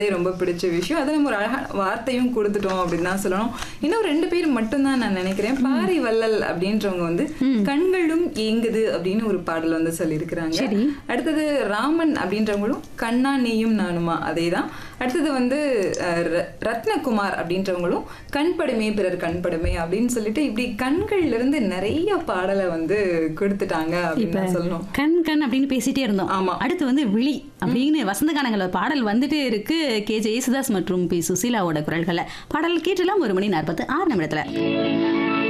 ரொம்ப பிடிச்ச விஷயம் அதை நம்ம ஒரு அழகான வார்த்தையும் கொடுத்துட்டோம் அப்படின்னு தான் சொல்லணும் இன்னும் ரெண்டு பேர் மட்டும்தான் நான் நினைக்கிறேன் பாரி வள்ளல் அப்படின்றவங்க வந்து கண்களும் ஏங்குது அப்படின்னு ஒரு பாடல் வந்து சொல்லியிருக்கிறாங்க சரி. அடுத்தது ராமன் அப்படின்றவங்களும் கண்ணா நீயும் நானுமா அதே தான் அடுத்தது வந்து அஹ், ர- ரத்னகுமார் அப்படின்றவங்களும் கண்படுமே பிறர் கண்படுமே அப்படின்னு சொல்லிட்டு இப்படி கண்கள்ல இருந்து நிறைய பாடலை வந்து கொடுத்துட்டாங்க அப்படின்னு இப்ப தான் சொல்லணும் கண் கண் அப்படின்னு பேசிட்டே இருந்தோம் ஆமா. அடுத்து வந்து விழி அப்படின்னு வசந்த கானங்கள பாடல் வந்துட்டே இருக்கு கே ஜே யேசுதாஸ் மற்றும் பி சுசீலாவோட குரல்களை பாடல் கேட்டலாம் ஒரு மணி நாற்பத்து ஆறு நிமிடத்துல